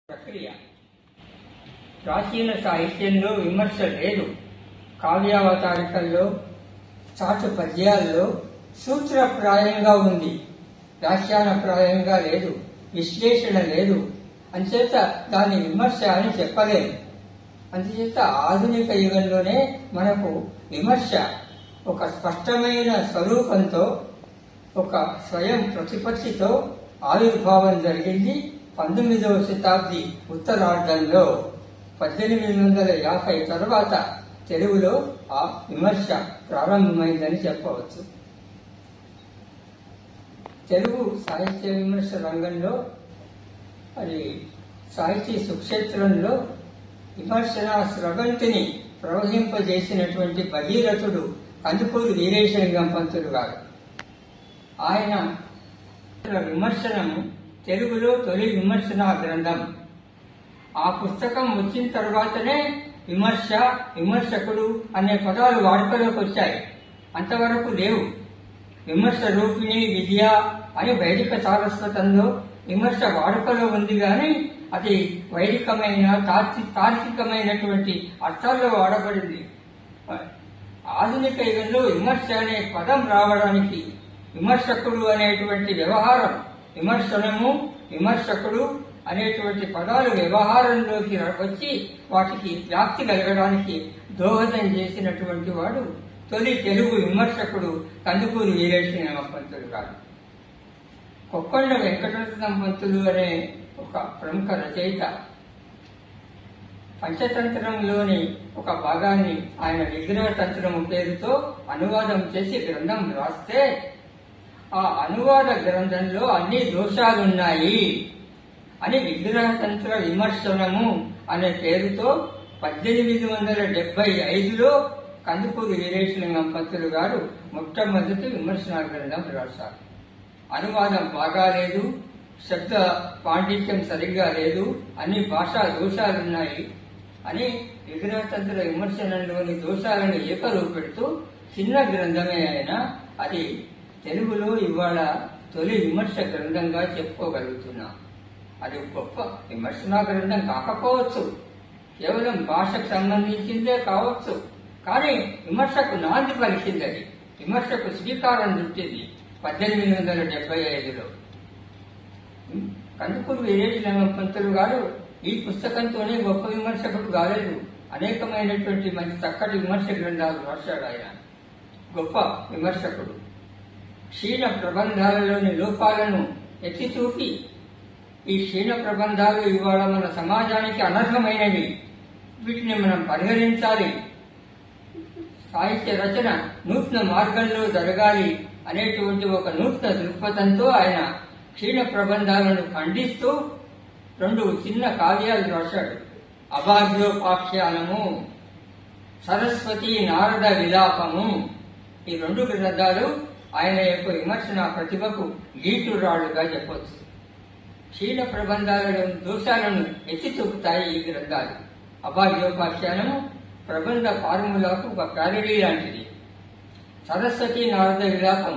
ప్రక్రియ ప్రాచీన సాహిత్యంలో విమర్శ లేదు కావ్యావతారికల్లో చాటు పద్యాల్లో సూత్రప్రాయంగా ఉంది వ్యాఖ్యానప్రాయంగా లేదు విశ్లేషణ లేదు అంచేత దాని విమర్శ అని చెప్పలేము అందుచేత ఆధునిక యుగంలోనే మనకు విమర్శ ఒక స్పష్టమైన స్వరూపంతో ఒక స్వయం ప్రతిపత్తితో ఆవిర్భావం జరిగింది పంతొమ్మిదవ శతాబ్ది ఉత్తరార్ధంలో పద్దెనిమిది వందల యాభై తర్వాత తెలుగులో ఆ విమర్శ ప్రారంభమైందని చెప్పవచ్చు తెలుగు సాహిత్య విమర్శ రంగంలో మరి సాహితీ సుక్షేత్రంలో విమర్శన స్రవంతిని ప్రవహింపజేసినటువంటి భగీరథుడు కందుకూరు వీరేశలింగం పంతులు గారు ఆయన విమర్శనము తెలుగులో తొలి విమర్శనా గ్రంథం ఆ పుస్తకం వచ్చిన తర్వాతనే విమర్శ విమర్శకుడు అనే పదాలు వాడుకలోకి వచ్చాయి అంతవరకు లేవు విమర్శ రూపిణి విద్య అని వైదిక సారస్వతంలో విమర్శ వాడుకలో ఉంది కానీ అది వైదికమైన తార్కి తార్కికమైనటువంటి అర్థాల్లో వాడబడింది ఆధునిక యుగంలో విమర్శ అనే పదం రావడానికి విమర్శకుడు అనేటువంటి వ్యవహారం విమర్శనము విమర్శకుడు అనేటువంటి పదాలు వ్యవహారంలోకి వచ్చి వాటికి వ్యాప్తి కలగడానికి దోహదం చేసినటువంటి వాడు తొలి తెలుగు విమర్శకుడు కందుకూరి వీరేశ్వర పంతులు గారు కొక్కొండ వెంకటరత్నం పంతులు అనే ఒక ప్రముఖ రచయిత పంచతంత్రంలోని ఒక భాగాన్ని ఆయన విగ్రహ తంత్రము పేరుతో అనువాదం చేసి గ్రంథం రాస్తే ఆ అనువాద గ్రంథంలో అన్ని దోషాలున్నాయి అని విగ్రహ తంత్ర విమర్శనము అనే పేరుతో పద్దెనిమిది వందల డెబ్బై ఐదులో కందుకూరి వీరేశలింగం పంతులు గారు మొట్టమొదటి విమర్శన గ్రంథం రాశారు అనువాదం బాగాలేదు శబ్ద పాండిత్యం సరిగ్గా లేదు అన్ని భాషా దోషాలున్నాయి అని విగ్రహతంత్ర విమర్శనంలోని దోషాలను ఏకరూపెడుతూ చిన్న గ్రంథమే అయినా అది తెలుగులో ఇవాళ తొలి విమర్శ గ్రంథంగా చెప్పుకోగలుగుతున్నాం అది గొప్ప విమర్శనా గ్రంథం కాకపోవచ్చు కేవలం భాషకు సంబంధించిందే కావచ్చు కానీ విమర్శకు నాంది పలికింది అది విమర్శకు శ్రీకారం చుట్టింది పద్దెనిమిది వందల డెబ్బై ఐదులో కందుకూరు వీరేశలింగం పంతులు గారు ఈ పుస్తకంతోనే గొప్ప విమర్శకుడు కాలేదు అనేకమైనటువంటి మంచి చక్కటి విమర్శ గ్రంథాలు రాశాడు ఆయన గొప్ప విమర్శకుడు క్షీణ ప్రబంధాలలోని లోపాలను ఎత్తి చూపి ఈ క్షీణ ప్రబంధాలు ఇవాళ మన సమాజానికి అనర్హమైనవి వీటిని మనం పరిహరించాలి సాహిత్య రచన నూతన మార్గంలో జరగాలి అనేటువంటి ఒక నూతన దృక్పథంతో ఆయన క్షీణ ప్రబంధాలను ఖండిస్తూ రెండు చిన్న కావ్యాలు రాశాడు అభాగ్యోపాఖ్యానము సరస్వతి నారద విలాపము ఈ రెండు గ్రంథాలు ఆయన యొక్క విమర్శన ప్రతిభకు గీటురాళ్లుగా చెప్పవచ్చు క్షీణ ప్రబంధాలను దోషాలను ఎత్తి చూపుతాయి ఈ గ్రంథాలు అభాగ్యోపాఖ్యానము ప్రబంధ ఫార్ములాకు ఒక ప్యారడీ లాంటిది సరస్వతి నారద విలాపం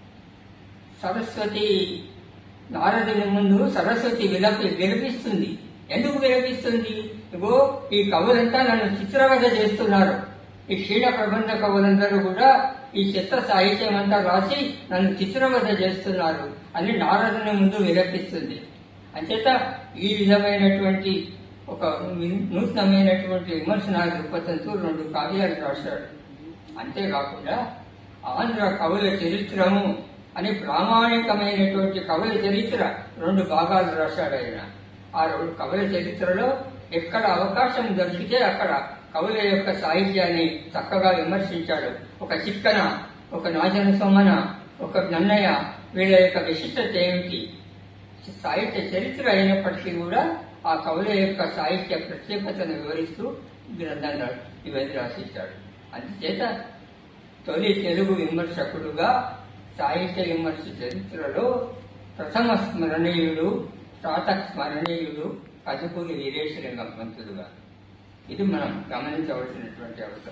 సరస్వతి నారదుని ముందు సరస్వతి విలపి విలపిస్తుంది ఎందుకు విలపిస్తుంది ఇగో ఈ కవులంతా నన్ను చిత్రవధ చేస్తున్నారు ఈ క్షీణ ప్రబంధ కవులందరూ కూడా ఈ చిత్ర సాహిత్యం అంతా రాసి నన్ను చిత్రవధ చేస్తున్నారు అని నారదుని ముందు విలపిస్తుంది అంచేత ఈ విధమైనటువంటి ఒక నూతనమైనటువంటి విమర్శనా దృక్పథంతో రెండు కావ్యాలు రాశాడు అంతేకాకుండా ఆంధ్ర కవుల చరిత్రము అని ప్రామాణికమైనటువంటి కవుల చరిత్ర రెండు భాగాలు రాశాడు ఆయన ఆ రెండు కవుల చరిత్రలో ఎక్కడ అవకాశం దొరికితే అక్కడ కవుల యొక్క సాహిత్యాన్ని చక్కగా విమర్శించాడు ఒక చిక్కన ఒక నాజన సోమన ఒక నన్నయ్య వీళ్ళ యొక్క విశిష్టత ఏమిటి సాహిత్య చరిత్ర అయినప్పటికీ కూడా ఆ కవుల యొక్క సాహిత్య ప్రత్యేకతను వివరిస్తూ గ్రంథం ఇవన్నీ రాసిస్తాడు అందుచేత తొలి తెలుగు విమర్శకుడుగా సాహిత్య విమర్శ చరిత్రలో ప్రథమ స్మరణీయుడు తాతక్ స్మరణీయుడు కదుకూరి వీరేశలింగం పంతులుగా ఇది మనం గమనించవలసినటువంటి అవసరం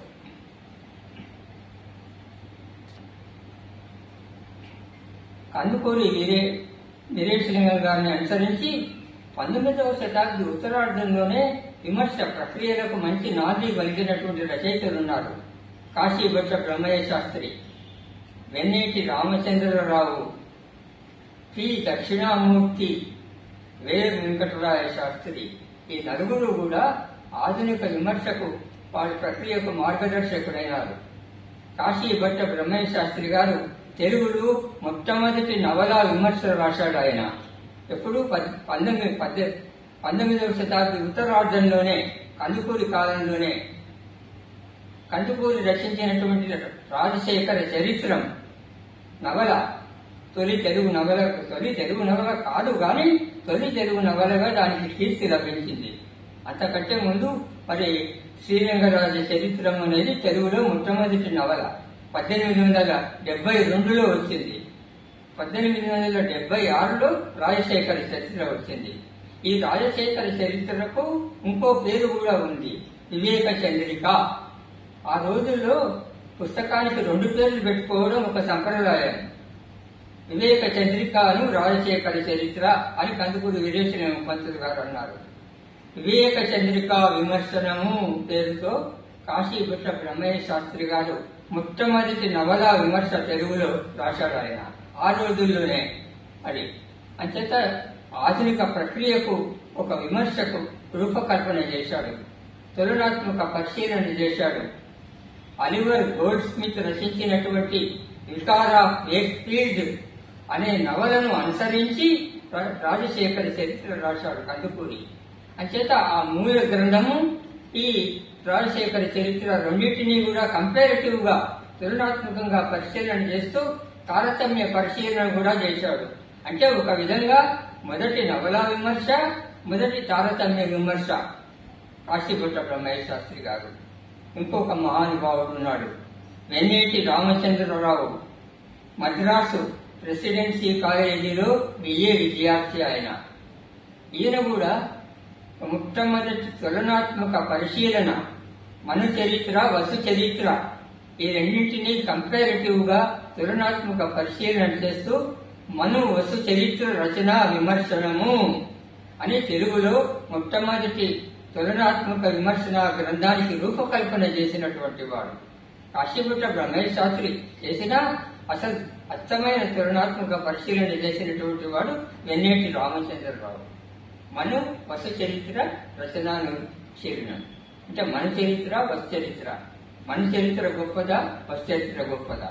కందుకూరి వీరే వీరేశలింగం గారిని అనుసరించి పంతొమ్మిదవ శతాబ్ది ఉత్తరార్ధంలోనే విమర్శ ప్రక్రియలకు మంచి నాంది కలిగినటువంటి రచయితలు ఉన్నారు కాశీభట్ట బ్రహ్మయ్య శాస్త్రి వెన్నేటి రామచంద్రరావు పి దక్షిణామూర్తి వేర్ వెంకటరాయ శాస్త్రి ఈ నలుగురు కూడా ఆధునిక విమర్శకు వారి ప్రక్రియకు మార్గదర్శకుడైనారు కాశీభట్ట బ్రహ్మయ్య శాస్త్రి గారు తెలుగులో మొట్టమొదటి నవలా విమర్శలు రాశాడు ఆయన ఎప్పుడు పద్- పంతొమ్మిది పద్దె పంతొమ్మిదవ శతాబ్ది ఉత్తరార్ధంలోనే కందుకూరి కాలంలోనే కందుకూరి రచించినటువంటి రాజశేఖర చరిత్రం నవల తొలి తెలుగు నవల తొలి తెలుగు నవల కాదు కానీ తొలి తెలుగు నవలగా దానికి కీర్తి లభించింది అంతకంటే ముందు మరి శ్రీరంగరాజ చరిత్రం అనేది తెలుగులో మొట్టమొదటి నవల పద్దెనిమిది వందల డెబ్బై రెండులో వచ్చింది పద్దెనిమిది వందల డెబ్బై ఆరులో రాజశేఖర చరిత్ర వచ్చింది ఈ రాజశేఖర చరిత్రకు ఇంకో పేరు కూడా ఉంది వివేక చంద్రిక ఆ రోజుల్లో పుస్తకానికి రెండు పేర్లు పెట్టుకోవడం ఒక సంప్రదాయం వివేక చంద్రికను రాజశేఖర చరిత్ర అని కందుకూరు వీరేశన పంతులు గారు అన్నారు వివేక చంద్రిక విమర్శనము పేరుతో కాశీభట్ట బ్రహ్మయ్య శాస్త్రి గారు మొట్టమొదటి నవలా విమర్శ తెలుగులో రాశాడు ఆయన ఆ రోజుల్లోనే అది అంచేత ఆధునిక ప్రక్రియకు ఒక విమర్శకు రూపకల్పన చేశాడు తులనాత్మక పరిశీలన చేశాడు అలివర్ గోల్డ్ స్మిత్ రచించినటువంటి వికార్ ఆఫ్ వేక్ఫీల్డ్ అనే నవలను అనుసరించి రా- రాజశేఖర చరిత్ర రాశాడు కందుకూరి అంచేత ఆ మూల గ్రంథము ఈ రాజశేఖర చరిత్ర రెండింటినీ కూడా కంపారిటివ్ గా తులనాత్మకంగా పరిశీలన చేస్తూ తారతమ్య పరిశీలన కూడా చేశాడు అంటే ఒక విధంగా మొదటి నవలా విమర్శ మొదటి తారతమ్య విమర్శ కాశీపుట్ట బ్రహ్మయ్య శాస్త్రి గారు ఇంకొక మహానుభావుడు ఉన్నాడు వెన్నేటి రామచంద్రరావు మద్రాసు ప్రెసిడెన్సీ కాలేజీలో బిఏ విద్యార్థి ఆయన ఈయన కూడా మొట్టమొదటి తులనాత్మక పరిశీలన మను చరిత్ర వసు చరిత్ర ఈ రెండింటినీ కంపారిటివ్ గా తులనాత్మక పరిశీలన చేస్తూ మను వసు చరిత్ర రచన విమర్శనము అని తెలుగులో మొట్టమొదటి తులనాత్మక విమర్శన గ్రంథానికి రూపకల్పన చేసినటువంటి వాడు కాశీపుట్ట బ్రహ్మయ్య శాస్త్రి చేసిన అసలు అచ్చమైన తులనాత్మక పరిశీలన చేసినటువంటి వాడు వెన్నేటి రామచంద్రరావు మను వసు చరిత్ర రచనాను శీలనం అంటే మన చరిత్ర వసు చరిత్ర మన చరిత్ర గొప్పదా వసు చరిత్ర గొప్పదా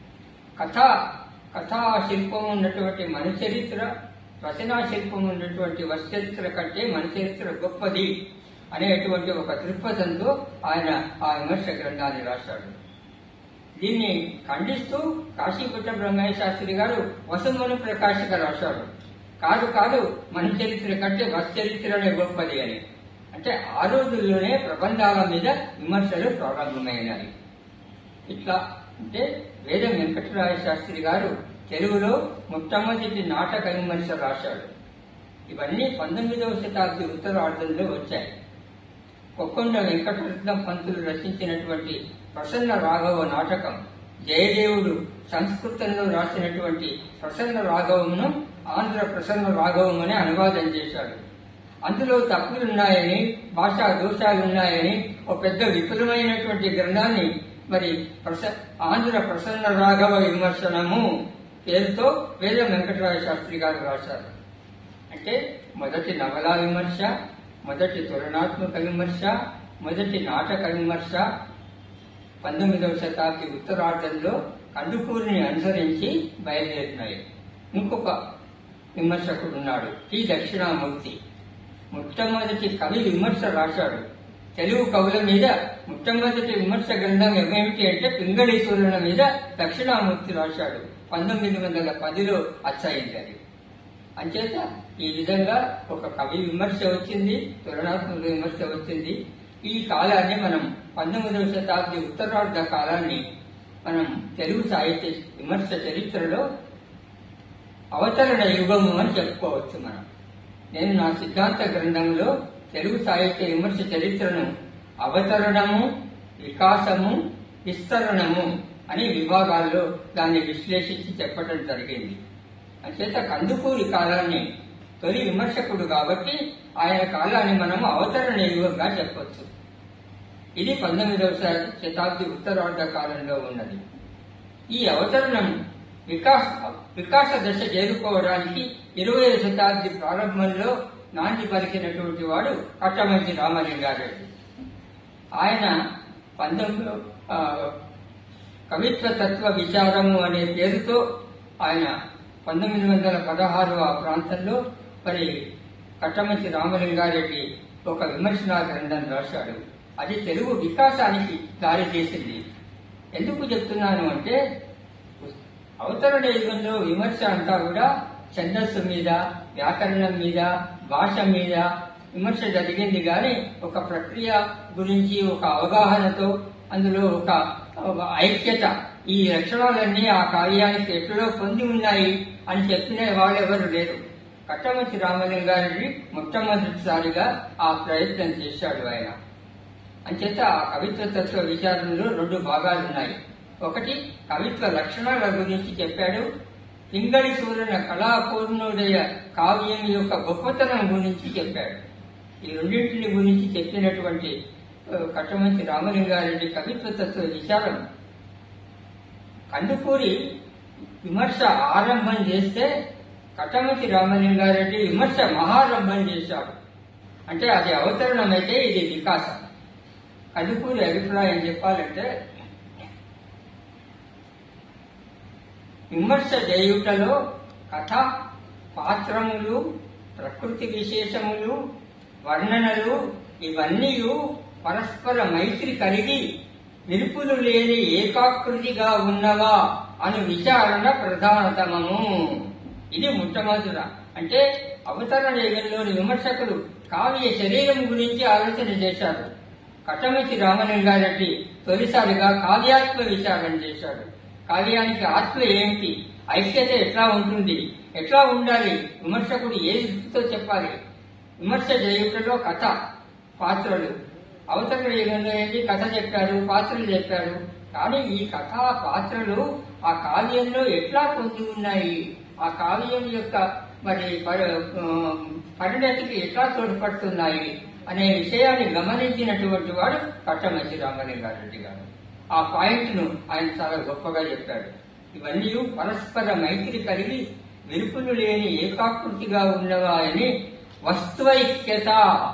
కథ కథా శిల్పం ఉన్నటువంటి మన చరిత్ర రచనా శిల్పం ఉన్నటువంటి వసు చరిత్ర కంటే మన చరిత్ర గొప్పది అనేటువంటి ఒక దృక్పథంతో ఆయన ఆ విమర్శ గ్రంథాన్ని రాశాడు దీన్ని ఖండిస్తూ కాశీపుట్ట బ్రహ్మయ్య శాస్త్రి గారు వసుమను ప్రకాశిక రాశాడు కాదు కాదు మన చరిత్ర కంటే వస్ చరిత్రనే గొప్పది అని అంటే ఆ రోజుల్లోనే ప్రబంధాల మీద విమర్శలు ప్రారంభమైనాయి ఇట్లా అంటే వేదం వెంకటరాయ శాస్త్రి గారు తెలుగులో మొట్టమొదటి నాటక విమర్శ రాశాడు ఇవన్నీ పంతొమ్మిదవ శతాబ్ది ఉత్తరార్ధంలో వచ్చాయి కొక్కొండ వెంకటరత్నం పంతులు రచించినటువంటి ప్రసన్న రాఘవ నాటకం జయదేవుడు సంస్కృతంలో రాసినటువంటి ప్రసన్న రాఘవమును ఆంధ్ర ప్రసన్న రాఘవం అని అనువాదం చేశాడు అందులో తప్పులున్నాయని భాషా దోషాలున్నాయని ఒక పెద్ద విపులమైనటువంటి గ్రంథాన్ని మరి ప్రస ఆంధ్ర ప్రసన్న రాఘవ విమర్శనము పేరుతో వేద వెంకటరాయ శాస్త్రి గారు రాశారు అంటే మొదటి నవలా విమర్శ మొదటి తులనాత్మక విమర్శ మొదటి నాటక విమర్శ పంతొమ్మిదవ శతాబ్ది ఉత్తరార్ధంలో కందుకూరిని అనుసరించి బయలుదేరినాయి ఇంకొక విమర్శకుడు ఉన్నాడు టి దక్షిణామూర్తి మొట్టమొదటి కవి విమర్శ రాశాడు తెలుగు కవుల మీద మొట్టమొదటి విమర్శ గ్రంథం ఏమిటి అంటే పింగళీశ్వరుల మీద దక్షిణామూర్తి రాశాడు పంతొమ్మిది వందల పదిలో అచ్చయింది అది అంచేత ఈ విధంగా ఒక కవి విమర్శ వచ్చింది తులనాత్మక విమర్శ వచ్చింది ఈ కాలాన్ని మనం పంతొమ్మిదవ శతాబ్ది ఉత్తరార్ధ కాలాన్ని మనం తెలుగు సాహిత్య విమర్శ చరిత్రలో అవతరణ యుగము అని చెప్పుకోవచ్చు మనం నేను నా సిద్ధాంత గ్రంథంలో తెలుగు సాహిత్య విమర్శ చరిత్రను అవతరణము వికాసము విస్తరణము అనే విభాగాల్లో దాన్ని విశ్లేషించి చెప్పడం జరిగింది అంచేత కందుకూరి కాలాన్ని తొలి విమర్శకుడు కాబట్టి ఆయన కాలాన్ని మనం అవతరణ యుగంగా చెప్పొచ్చు ఇది పంతొమ్మిదవ శ- శతాబ్ది ఉత్తరార్ధ కాలంలో ఉన్నది ఈ అవతరణం వికాస వికాస దశ చేరుకోవడానికి ఇరవై శతాబ్ది ప్రారంభంలో నాంది పలికినటువంటి వాడు కట్టమంచి రామలింగారెడ్డి ఆయన పంతొమ్మిది ఆ, కవిత్వ తత్వ విచారము అనే పేరుతో ఆయన పంతొమ్మిది వందల పదహారు ఆ ప్రాంతంలో మరి కట్టమంచి రామలింగారెడ్డి ఒక విమర్శనా గ్రంథం రాశాడు అది తెలుగు వికాసానికి దారి తీసింది ఎందుకు చెప్తున్నాను అంటే అవతరణ యుగంలో విమర్శ అంతా కూడా ఛందస్సు మీద వ్యాకరణం మీద భాష మీద విమర్శ జరిగింది కానీ ఒక ప్రక్రియ గురించి ఒక అవగాహనతో అందులో ఒక ఒక ఐక్యత ఈ లక్షణాలన్నీ ఆ కార్యానికి ఎట్లలో పొంది ఉన్నాయి అని చెప్పిన వాళ్ళెవరు లేరు కట్టమంచి రామలింగారెడ్డి మొట్టమొదటిసారిగా ఆ ప్రయత్నం చేశాడు ఆయన అంచేత ఆ కవిత్వ తత్వ విచారణలో రెండు భాగాలు ఉన్నాయి ఒకటి కవిత్వ లక్షణాల గురించి చెప్పాడు పింగళి సూర్యున కళాపూర్ణోదయ కావ్యం యొక్క గొప్పతనం గురించి చెప్పాడు ఈ రెండింటిని గురించి చెప్పినటువంటి ఆ, కట్టమంచి రామలింగారెడ్డి కవిత్వ తత్వ విచారం కందుకూరి విమర్శ ఆరంభం చేస్తే కట్టమంచి రామలింగారెడ్డి విమర్శ మహారంభం చేశాడు అంటే అది అవతరణం అయితే ఇది వికాసం కందుకూరి అభిప్రాయం చెప్పాలంటే విమర్శ చేయుటలో కథ పాత్రములు ప్రకృతి విశేషములు వర్ణనలు ఇవన్నీ పరస్పర మైత్రి కలిగి విరుపులు లేని ఏకాకృతిగా ఉన్నవా అను విచారణ ప్రధానతమము ఇది మొట్టమొదట అంటే అవతరణ యుగంలోని విమర్శకులు కావ్య శరీరం గురించి ఆలోచన చేశారు కట్టమితి రామలింగారెడ్డి తొలిసారిగా కావ్యాత్మ విచారణ చేశాడు కావ్యానికి ఆత్మ ఏంటి ఐక్యత ఎట్లా ఉంటుంది ఎట్లా ఉండాలి విమర్శకుడు ఏ దృష్టితో చెప్పాలి విమర్శ చేయుటలో కథ పాత్రలు అవతరణ యుగంలో ఏంటి కథ చెప్పాడు పాత్రలు చెప్పాడు కానీ ఈ కథ పాత్రలు ఆ కావ్యంలో ఎట్లా పొంది ఉన్నాయి ఆ కావ్యం యొక్క మరి పరి- ఆ, పరిణతికి ఎట్లా తోడ్పడుతున్నాయి అనే విషయాన్ని గమనించినటువంటి వాడు కట్టమంచి రామలింగారెడ్డి గారు ఆ పాయింట్ ను ఆయన చాలా గొప్పగా చెప్పాడు ఇవన్నీ పరస్పర మైత్రి కలిగి విరుపులు లేని ఏకాకృతిగా ఉన్నవా అని వస్తువైక్యత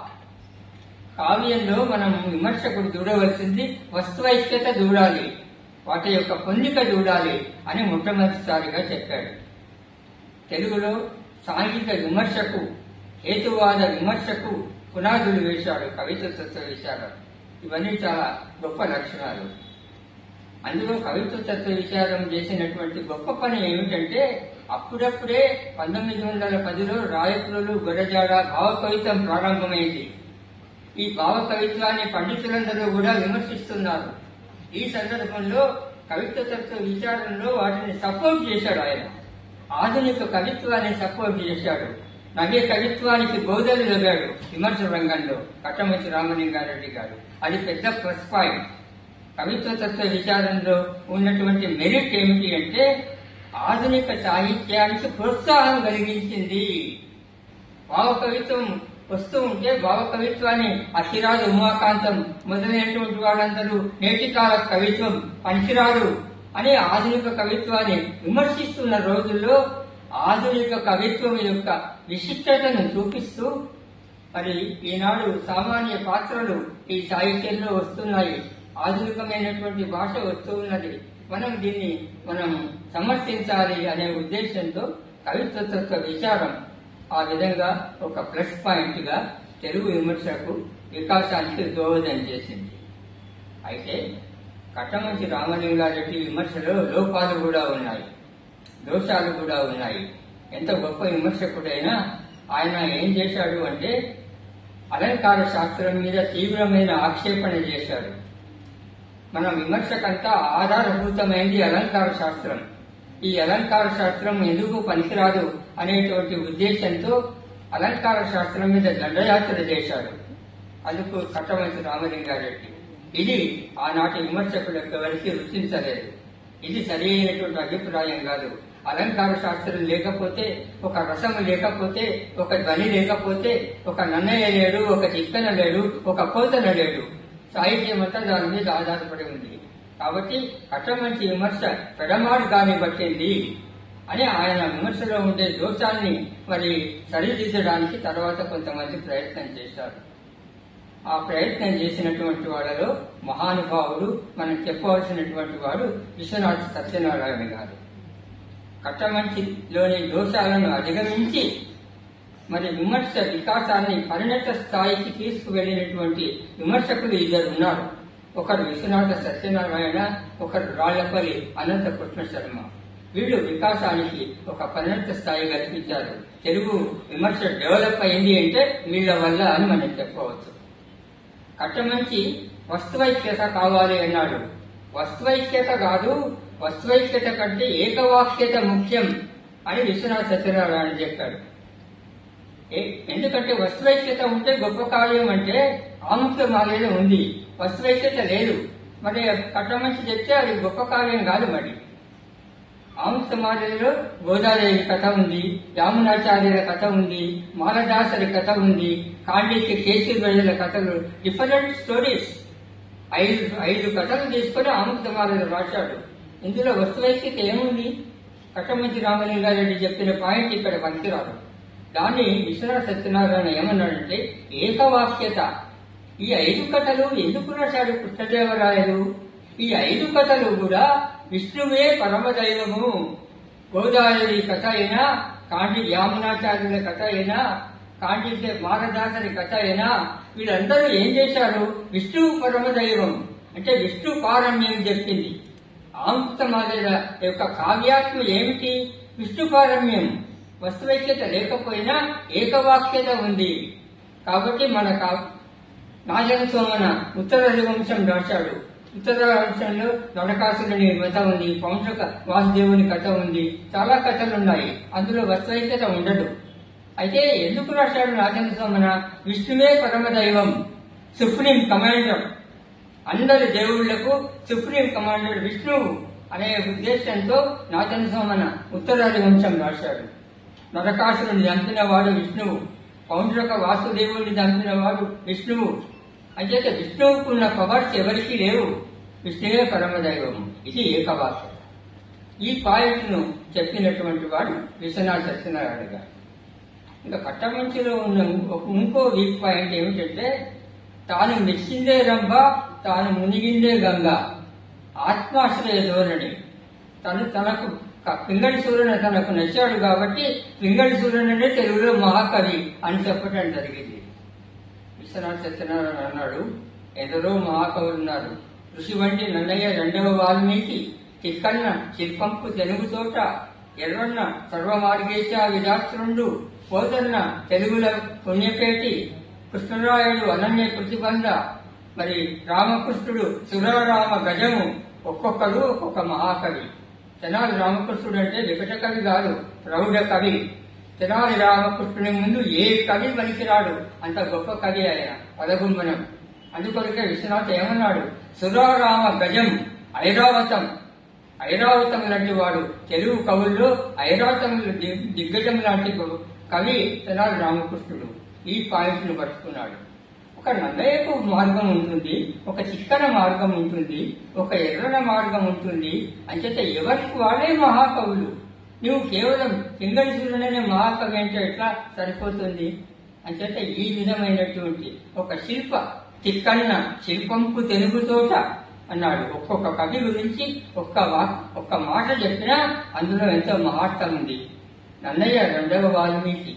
కావ్యంలో మనం విమర్శకుడు చూడవలసింది వస్తువైక్యత చూడాలి వాటి యొక్క పొందిక చూడాలి అని మొట్టమొదటిసారిగా చెప్పాడు తెలుగులో సాంఘిక విమర్శకు హేతువాద విమర్శకు పునాదులు వేశాడు కవిత్వ తత్వ విచారం ఇవన్నీ చాలా గొప్ప లక్షణాలు అందులో కవిత్వ తత్వ విచారం చేసినటువంటి గొప్ప పని ఏమిటంటే అప్పుడప్పుడే పంతొమ్మిది వందల పదిలో రాయకులు గురజాడ భావ కవిత్వం ప్రారంభమైంది ఈ భావ కవిత్వాన్ని పండితులందరూ కూడా విమర్శిస్తున్నారు ఈ సందర్భంలో కవిత్వ తత్వ విచారంలో వాటిని సపోర్ట్ చేశాడు ఆయన ఆధునిక కవిత్వాన్ని సపోర్ట్ చేశాడు నవ్య కవిత్వానికి బోధలు చదివాడు విమర్శ రంగంలో కట్టమంచి రామలింగారెడ్డి గారు అది పెద్ద ప్లస్ పాయింట్ కవిత్వ తత్వ విచారంలో ఉన్నటువంటి మెరిట్ ఏమిటి అంటే ఆధునిక సాహిత్యానికి ప్రోత్సాహం కలిగించింది భావ కవిత్వం వస్తూ ఉంటే భావ కవిత్వాన్ని అసిరాదు ఉమాకాంతం మొదలైనటువంటి వాళ్ళందరూ నేటి కాల కవిత్వం పనికిరాదు అని ఆధునిక కవిత్వాన్ని విమర్శిస్తున్న రోజుల్లో ఆధునిక కవిత్వం యొక్క విశిష్టతను చూపిస్తూ మరి ఈనాడు సామాన్య పాత్రలు ఈ సాహిత్యంలో వస్తున్నాయి ఆధునికమైనటువంటి భాష వస్తూ ఉన్నది మనం దీన్ని మనం సమర్థించాలి అనే ఉద్దేశంతో కవిత్వ తత్వ విచారం ఆ విధంగా ఒక ప్లస్ పాయింట్ గా తెలుగు విమర్శకు వికాసానికి దోహదం చేసింది అయితే కట్టమంచి రామలింగారెడ్డి విమర్శలో లోపాలు కూడా ఉన్నాయి దోషాలు కూడా ఉన్నాయి ఎంత గొప్ప విమర్శకుడైనా ఆయన ఏం చేశాడు అంటే అలంకార శాస్త్రం మీద తీవ్రమైన ఆక్షేపణ చేశాడు మన విమర్శకంతా ఆధారభూతమైంది అలంకార శాస్త్రం ఈ అలంకార శాస్త్రం ఎందుకు పనికిరాదు అనేటువంటి ఉద్దేశంతో అలంకార శాస్త్రం మీద దండయాత్ర చేశాడు అందుకు కట్టమంచి రామలింగారెడ్డి ఇది ఆనాటి విమర్శకులకు ఎవరికి రుచించలేదు ఇది సరి అయినటువంటి అభిప్రాయం కాదు అలంకార శాస్త్రం లేకపోతే ఒక రసము లేకపోతే ఒక ధ్వని లేకపోతే ఒక నన్నయ్య లేడు ఒక చిక్కన లేడు ఒక కోతన లేడు సాహిత్యం అంతా దాని మీద ఆధారపడి ఉంది కాబట్టి కట్టమంచి విమర్శ పెడమాడు గాని పట్టింది అని ఆయన విమర్శలో ఉండే దోషాన్ని మరి సరిదిద్దడానికి తర్వాత కొంతమంది ప్రయత్నం చేశారు ఆ ప్రయత్నం చేసినటువంటి వాళ్ళలో మహానుభావుడు మనం చెప్పవలసినటువంటి వాడు విశ్వనాథ సత్యనారాయణ గారు కట్టమంచిలోని దోషాలను అధిగమించి మరి విమర్శ వికాసాన్ని పరిణత స్థాయికి తీసుకువెళ్ళినటువంటి విమర్శకులు ఇద్దరు ఉన్నారు ఒకరు విశ్వనాథ సత్యనారాయణ ఒకరు రాళ్లపల్లి అనంత కృష్ణ శర్మ వీళ్ళు వికాసానికి ఒక పరిణత స్థాయి కల్పించారు తెలుగు విమర్శ డెవలప్ అయింది అంటే వీళ్ళ వల్ల అని మనం చెప్పవచ్చు కట్టమంచి వస్తువైక్యత కావాలి అన్నాడు వస్తువైక్యత కాదు వస్తువైక్యత కంటే ఏకవాక్యత ముఖ్యం అని విశ్వనాథ సత్యనారాయణ చెప్పాడు ఏ- ఎందుకంటే వస్తువైక్యత ఉంటే గొప్ప కార్యం అంటే ఆముక్త మాల్యం ఉంది వస్తువైక్యత లేదు మరి కట్టమంచి చెప్తే అది గొప్ప కార్యం కాదు మరి ఆముక్త మాల్యంలో గోదాదేవి కథ ఉంది యామునాచార్యుల కథ ఉంది మాలదాసరి కథ ఉంది కాండికి కేసీ ప్రజల కథలు డిఫరెంట్ స్టోరీస్ ఐదు ఐదు కథలు తీసుకొని ఆముక్త మాల్యం రాశాడు ఇందులో వస్తువైక్యత ఏముంది కట్టమంచి రామలింగారెడ్డి చెప్పిన పాయింట్ ఇక్కడ పనికిరాదు దాన్ని విశ్వనాథ సత్యనారాయణ ఏమన్నాడంటే ఏకవాక్యత ఈ ఐదు కథలు ఎందుకు రాశాడు కృష్ణదేవరాయలు ఈ ఐదు కథలు కూడా విష్ణువే పరమదైవము గోదావరి కథ అయినా కాండి యామునాచార్యుల కథ అయినా కాండి మారదాసరి కథ అయినా వీళ్ళందరూ ఏం చేశారు విష్ణువు పరమదైవం అంటే విష్ణు పారమ్యం చెప్పింది ఆంకుతమాదేల యొక్క కావ్యాత్మ ఏమిటి విష్ణు పారమ్యం వస్తువైక్యత లేకపోయినా ఏకవాక్యత ఉంది కాబట్టి మన కా- నాజన సోమన ఉత్తర వంశం రాశాడు ఉత్తర వంశంలో నడకాసురుని కథ ఉంది పౌంసక వాసుదేవుని కథ ఉంది చాలా కథలు ఉన్నాయి అందులో వస్తువైక్యత ఉండదు అయితే ఎందుకు రాశాడు నాజన సోమన విష్ణువే పరమదైవం సుప్రీం కమాండర్ అందరి దేవుళ్లకు సుప్రీం కమాండర్ విష్ణువు అనే ఉద్దేశంతో నాజన సోమన ఉత్తరాది వంశం రాశాడు నరకాసురుని చంపిన వాడు విష్ణువు పౌండ్రక వాసుదేవుని చంపిన వాడు విష్ణువు అంచేత విష్ణువుకున్న పవర్స్ ఎవరికీ లేవు విష్ణువే పరమదైవము ఇది ఏకవాక్యం ఈ పాయింట్ ను చెప్పినటువంటి వాడు విశ్వనాథ సత్యనారాయణ గారు ఇంకా కట్టమంచిలో ఉన్న ఒక ఇంకో వీక్ పాయింట్ ఏమిటంటే తాను మెచ్చిందే రంభ తాను మునిగిందే గంగ ఆత్మాశ్రయ ధోరణి తను తనకు క- పింగళి సూర్యుని తనకు నచ్చాడు కాబట్టి పింగళి సూర్యునే తెలుగులో మహాకవి అని చెప్పడం జరిగింది విశ్వనాథ సత్యనారాయణ అన్నాడు ఎందరో మహాకవులు ఉన్నారు ఋషి వంటి నన్నయ్య రెండవ వాల్మీకి తిక్కన్న శిల్పంపు తెలుగు తోట ఎర్రన్న సర్వమార్గేశ విదాస్త్రుండు పోతన్న తెలుగుల పుణ్యపేటి కృష్ణరాయుడు అనన్య ప్రతిబంధ మరి రామకృష్ణుడు సురరామ గజము ఒక్కొక్కరు ఒక్కొక్క మహాకవి తెనాలి రామకృష్ణుడు అంటే వికట కవి కాదు ప్రౌఢ కవి తెనాలి రామకృష్ణుని ముందు ఏ కవి పనికిరాడు అంత గొప్ప కవి ఆయన పదగుంబనం అందుకొరకే విశ్వనాథ్ ఏమన్నాడు సురారామ గజం ఐరావతం ఐరావతం లాంటి వాడు తెలుగు కవుల్లో ఐరావతం ది- దిగ్గజం లాంటి గొ- కవి తెనాలి రామకృష్ణుడు ఈ పాయింట్ ను పట్టుకున్నాడు ఒక నల్లయకు మార్గం ఉంటుంది ఒక చిక్కన మార్గం ఉంటుంది ఒక ఎర్రన మార్గం ఉంటుంది అంచేత ఎవరికి వాళ్ళే మహాకవులు నువ్వు కేవలం పింగళి సూర్యుడనే మహాకవి అంటే ఎట్లా సరిపోతుంది అంచేత ఈ విధమైనటువంటి ఒక శిల్ప తిక్కన్న శిల్పంపు తెలుగు తోట అన్నాడు ఒక్కొక్క కవి గురించి ఒక్క వా- ఒక్క మాట చెప్పినా అందులో ఎంతో మహాత్వం ఉంది నన్నయ్య రెండవ వాల్మీకి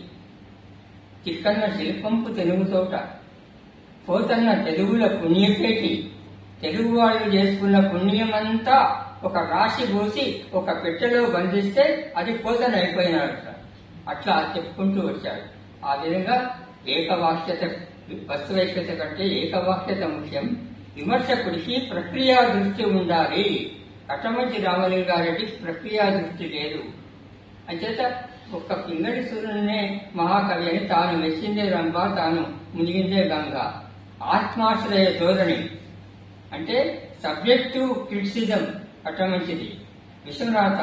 తిక్కన్న శిల్పంపు తెలుగు తోట పోతన్న తెలుగుల పుణ్యపేటి తెలుగు వాళ్ళు చేసుకున్న పుణ్యమంతా ఒక రాశి పోసి ఒక పెట్టెలో బంధిస్తే అది పోతన అయిపోయినాడు అట్లా చెప్పుకుంటూ వచ్చాడు ఆ విధంగా ఏకవాక్యత వస్తువైక్యత కంటే ఏకవాక్యత ముఖ్యం విమర్శకుడికి ప్రక్రియా దృష్టి ఉండాలి కట్టమంచి రామలింగారెడ్డికి ప్రక్రియా దృష్టి లేదు అంచేత ఒక్క పింగళి సూర్యునే మహాకవి అని తాను మెచ్చిందే రంభ తాను మునిగిందే గంగ ఆత్మాశ్రయ ధోరణి అంటే సబ్జెక్టివ్ క్రిటిసిజం అట్ట మంచిది విశ్వనాథ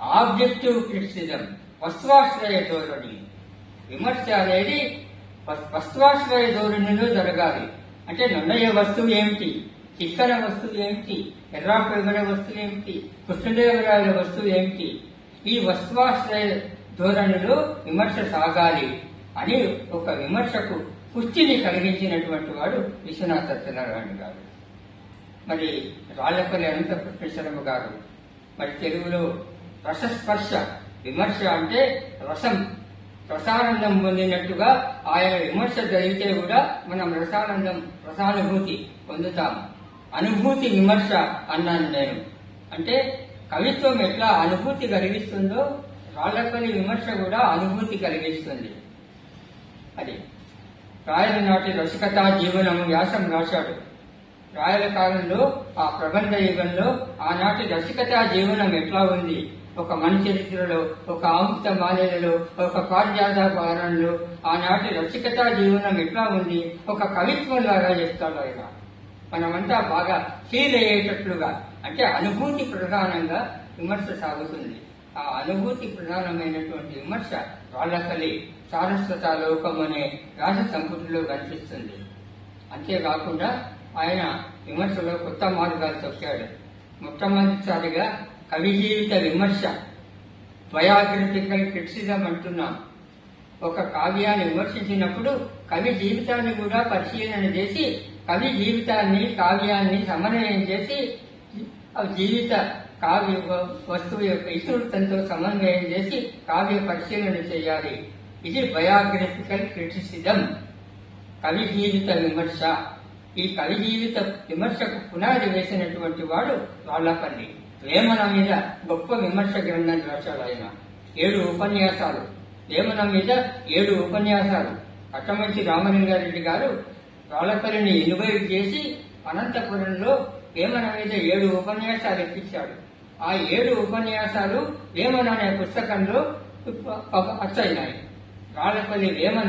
ఆబ్జెక్టివ్ క్రిటిసిజం వస్వాశ్రయ ధోరణి విమర్శ అనేది వస్- వస్వాశ్రయ ధోరణిలో జరగాలి అంటే నిర్ణయ వస్తువు ఏమిటి చిక్కన వస్తువు ఏమిటి ఎర్రాపెరుగడ వస్తువు ఏమిటి కృష్ణదేవరాయల వస్తువు ఏమిటి ఈ వస్వాశ్రయ ధోరణిలో విమర్శ సాగాలి అని ఒక విమర్శకు పుష్టిని కలిగించినటువంటి వాడు విశ్వనాథ సత్యనారాయణ గారు మరి రాళ్లపల్లి అనంతకృష్ణ శర్మ గారు మరి తెలుగులో రసస్పర్శ విమర్శ అంటే రసం రసానందం పొందినట్టుగా ఆయన విమర్శ జరిగితే కూడా మనం రసానందం రసానుభూతి పొందుతాం అనుభూతి విమర్శ అన్నాను నేను అంటే కవిత్వం ఎట్లా అనుభూతి కలిగిస్తుందో రాళ్లపల్లి విమర్శ కూడా అనుభూతి కలిగిస్తుంది అది రాయల నాటి రసికతా జీవనం వ్యాసం రాశాడు రాయల కాలంలో ఆ ప్రబంధ యుగంలో ఆనాటి రసికతా జీవనం ఎట్లా ఉంది ఒక మన చరిత్రలో ఒక ఆముక్త మానేలలో ఒక పారిజాత పాలనలో ఆనాటి రసికతా జీవనం ఎట్లా ఉంది ఒక కవిత్వం లాగా చెప్తాడు ఆయన మనమంతా బాగా ఫీల్ అయ్యేటట్లుగా అంటే అనుభూతి ప్రధానంగా విమర్శ సాగుతుంది ఆ అనుభూతి ప్రధానమైనటువంటి విమర్శ రాళ్లకలి సారస్వత లోకం అనే రాజ సంపుటిలో కనిపిస్తుంది అంతేకాకుండా ఆయన విమర్శలో కొత్త మార్గాలు తొక్కాడు మొట్టమొదటిసారిగా కవి జీవిత విమర్శ బయోగ్రఫికల్ క్రిటిసిజం అంటున్నాం ఒక కావ్యాన్ని విమర్శించినప్పుడు కవి జీవితాన్ని కూడా పరిశీలన చేసి కవి జీవితాన్ని కావ్యాన్ని సమన్వయం చేసి ఆ జీవిత కావ్య వ- వస్తువు యొక్క ఇతివృత్తంతో సమన్వయం చేసి కావ్య పరిశీలన చేయాలి ఇది బయోగ్రఫికల్ క్రిటిసిజం కవి జీవిత విమర్శ ఈ కవి జీవిత విమర్శకు పునాది వేసినటువంటి వాడు రాళ్లపల్లి వేమన మీద గొప్ప విమర్శ గ్రంథం రాశాడు ఆయన ఏడు ఉపన్యాసాలు వేమన మీద ఏడు ఉపన్యాసాలు కట్టమంచి రామలింగారెడ్డి గారు రాళ్లపల్లిని ఇన్వైట్ చేసి అనంతపురంలో వేమన మీద ఏడు ఉపన్యాసాలు ఎక్కించాడు ఆ ఏడు ఉపన్యాసాలు వేమన అనే పుస్తకంలో అచ్చయినాయి రాళ్లపల్లి వేమన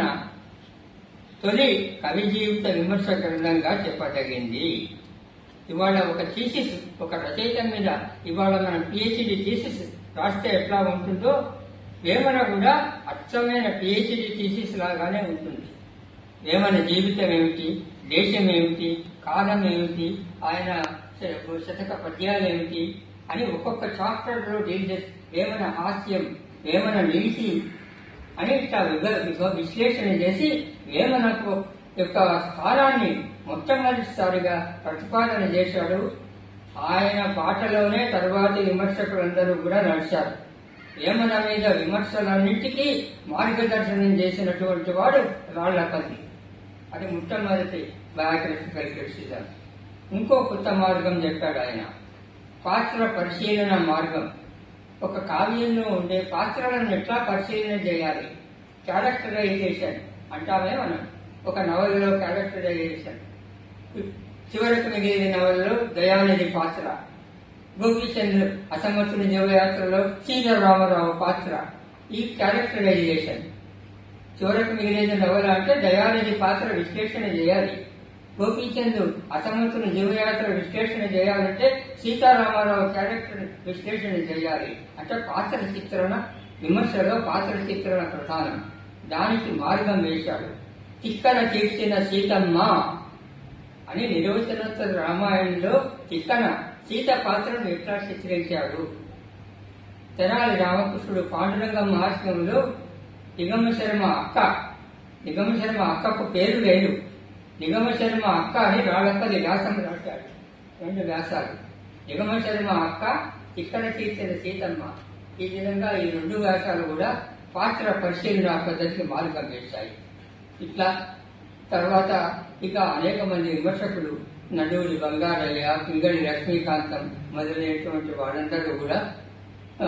తొలి కవి జీవిత విమర్శ గ్రంథంగా చెప్పదగింది ఇవాళ ఒక థీసిస్ ఒక రచయిత మీద ఇవాళ మనం పిహెచ్డి థీసిస్ రాస్తే ఎట్లా ఉంటుందో వేమన కూడా అచ్చమైన పిహెచ్డి థీసిస్ లాగానే ఉంటుంది వేమన జీవితం ఏమిటి దేశం ఏమిటి కాలం ఏమిటి ఆయన శ- శతక పద్యాలు ఏమిటి అని ఒక్కొక్క చాప్టర్ లో డీల్ చేసి వేమన హాస్యం వేమన నీతి అని ఇట్లా విగ- విగ- విశ్లేషణ చేసి వేమనకు యొక్క స్థానాన్ని మొట్టమొదటిసారిగా ప్రతిపాదన చేశాడు ఆయన పాటలోనే తర్వాతి విమర్శకులందరూ కూడా నడిచారు వేమన మీద విమర్శలన్నింటికీ మార్గదర్శనం చేసినటువంటి వాడు రాళ్లపల్లి అది మొట్టమొదటి బయోగ్రఫికల్ క్రిటిసిజం ఇంకో కొత్త మార్గం చెప్పాడు ఆయన పాత్ర పరిశీలన మార్గం ఒక కావ్యంలో ఉండే పాత్రలను ఎట్లా పరిశీలన చేయాలి క్యారెక్టరైజేషన్ అంటామే మనం ఒక నవలలో క్యారెక్టరైజేషన్ చివరకు మిగిలిన నవలలో దయానిధి పాత్ర గోపీచంద్ర అసమర్థుని జీవయాత్రలో సీతారామరావు రామారావు పాత్ర ఈ క్యారెక్టరైజేషన్ చివరకు మిగిలిన నవల అంటే దయానిధి పాత్ర విశ్లేషణ చేయాలి గోపీచంద్ అసమర్థుని జీవయాత్ర విశ్లేషణ చేయాలంటే సీతారామారావు క్యారెక్టర్ విశ్లేషణ చేయాలి అంటే పాత్ర చిత్రణ విమర్శలో పాత్ర చిత్రణ ప్రధానం దానికి మార్గం వేశాడు తిక్కన తీర్చిన సీతమ్మ అని నిరోచనోత్తర రామాయణంలో తిక్కన సీత పాత్రను ఎట్లా చిత్రించాడు తెనాలి రామకృష్ణుడు పాండురంగ మహాత్మ్యంలో నిగమ శర్మ అక్క నిగమ శర్మ అక్కకు పేరు లేదు నిగమ శర్మ అక్క అని రాళ్ళక్కది వ్యాసం రాశాడు రెండు వ్యాసాలు నిగమ శర్మ అక్క ఇక్కడ తీర్చిన సీతమ్మ ఈ విధంగా ఈ రెండు వ్యాసాలు కూడా పాత్ర పరిశీలన పద్ధతికి మార్గం వేశాయి ఇట్లా తర్వాత ఇక అనేక మంది విమర్శకులు నడువులి బంగారయ్య పింగళి లక్ష్మీకాంతం మొదలైనటువంటి వాళ్ళందరూ కూడా ఆ,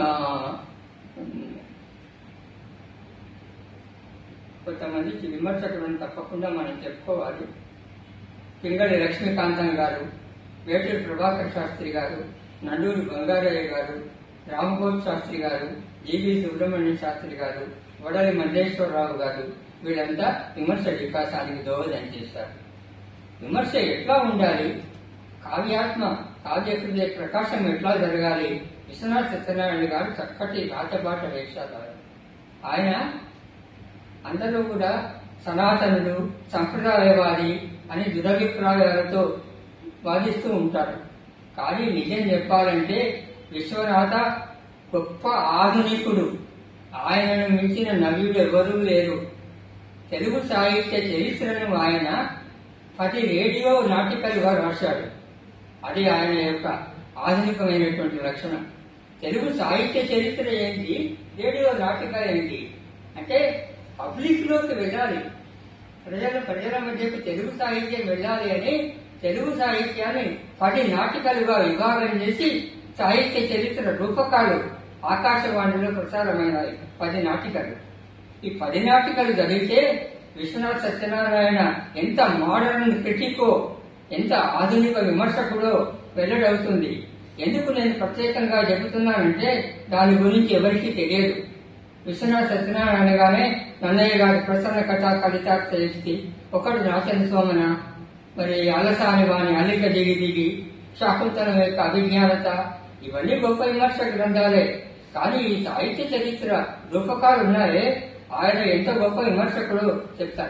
కొంతమంది విమర్శకులను తప్పకుండా మనం చెప్పుకోవాలి పింగళి లక్ష్మీకాంతం గారు వేటూరి ప్రభాకర్ శాస్త్రి గారు నండూరి బంగారయ్య గారు రామగోడ్ శాస్త్రి గారు జీవి సుబ్రహ్మణ్య శాస్త్రి గారు వడలి మల్లేశ్వరరావు గారు వీళ్ళంతా విమర్శ వికాసానికి దోహదం చేశారు విమర్శ ఎట్లా ఉండాలి కావ్యాత్మ కావ్య హృదయ ప్రకాశం ఎట్లా జరగాలి విశ్వనాథ సత్యనారాయణ గారు చక్కటి రాతబాట వేశారు ఆయన అందరూ కూడా సనాతనులు సంప్రదాయవాది అని దురభిప్రాయాలతో వాదిస్తూ ఉంటారు కానీ నిజం చెప్పాలంటే విశ్వనాథ గొప్ప ఆధునికుడు ఆయనను మించిన నవ్యుడు ఎవరూ లేరు తెలుగు సాహిత్య చరిత్రను ఆయన పది రేడియో నాటికలుగా రాశాడు అది ఆయన యొక్క ఆధునికమైనటువంటి లక్షణం తెలుగు సాహిత్య చరిత్ర ఏంటి రేడియో నాటిక ఏంటి అంటే పబ్లిక్ లోకి వెళ్ళాలి ప్రజల ప్రజల మధ్యకు తెలుగు సాహిత్యం వెళ్ళాలి అని తెలుగు సాహిత్యాన్ని పది నాటికలుగా విభాగం చేసి సాహిత్య చరిత్ర రూపకాలు ఆకాశవాణిలో ప్రసారమైనాయి పది నాటికలు ఈ పది నాటికలు చదివితే విశ్వనాథ్ సత్యనారాయణ ఎంత మోడర్న్ క్రిటికో ఎంత ఆధునిక విమర్శకుడో వెల్లడవుతుంది ఎందుకు నేను ప్రత్యేకంగా చెబుతున్నానంటే దాని గురించి ఎవరికీ తెలియదు విశ్వనాథ్ సత్యనారాయణ గానే నన్నయ్య గారి ప్రసన్న కథా కవితాక్తి ఒకడు నాచన సోమన మరి అలసాని వాణి అల్లిక దిగి దిగి శాకుంతలం యొక్క అభిజ్ఞానత ఇవన్నీ గొప్ప విమర్శ గ్రంథాలే కానీ ఈ సాహిత్య చరిత్ర రూపకాలు ఉన్నాయే ఆయన ఎంత గొప్ప విమర్శకుడు చెప్తారు